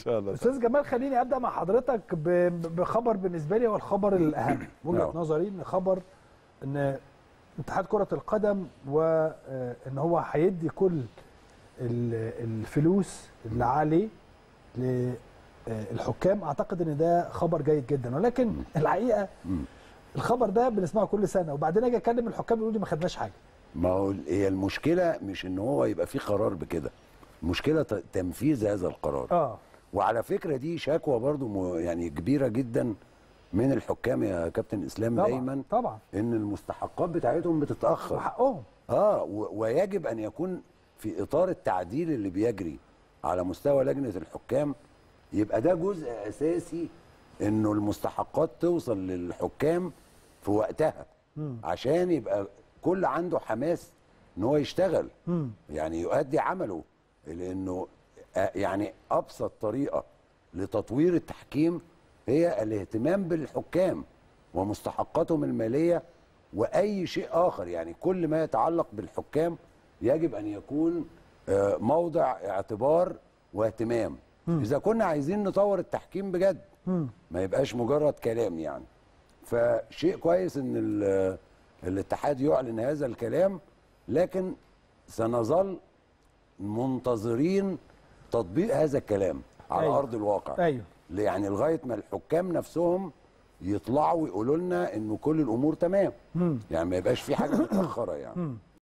شاء الله استاذ جمال خليني ابدا مع حضرتك ب- بخبر بالنسبه لي هو الخبر الاهم وجهه نعم. نظري ان خبر ان اتحاد كره القدم وان هو هيدي كل ال- الفلوس اللي عليه للحكام اعتقد ان ده خبر جيد جدا ولكن الحقيقه مم. الخبر ده بنسمعه كل سنه وبعدين اجي اكلم الحكام يقولوا لي ما خدناش حاجه ما هو هي المشكله مش ان هو يبقى في قرار بكده المشكله ت- تنفيذ هذا القرار اه وعلى فكره دي شكوى برضو م- يعني كبيره جدا من الحكام يا كابتن اسلام طبعا دايما طبعا ان المستحقات بتاعتهم بتتاخر وحقهم اه و- ويجب ان يكون في اطار التعديل اللي بيجري على مستوى لجنه الحكام يبقى ده جزء اساسي انه المستحقات توصل للحكام في وقتها مم. عشان يبقى كل عنده حماس ان هو يشتغل مم. يعني يؤدي عمله لانه آه، يعني ابسط طريقه لتطوير التحكيم هي الاهتمام بالحكام ومستحقاتهم الماليه واي شيء اخر يعني كل ما يتعلق بالحكام يجب ان يكون آه، موضع اعتبار واهتمام اذا كنا عايزين نطور التحكيم بجد مم. ما يبقاش مجرد كلام يعني فشيء كويس ان ال- الاتحاد يعلن هذا الكلام لكن سنظل منتظرين تطبيق هذا الكلام على أيوة. ارض الواقع ايوه يعني لغايه ما الحكام نفسهم يطلعوا ويقولوا لنا انه كل الامور تمام مم. يعني ما يبقاش في حاجه متاخره يعني مم.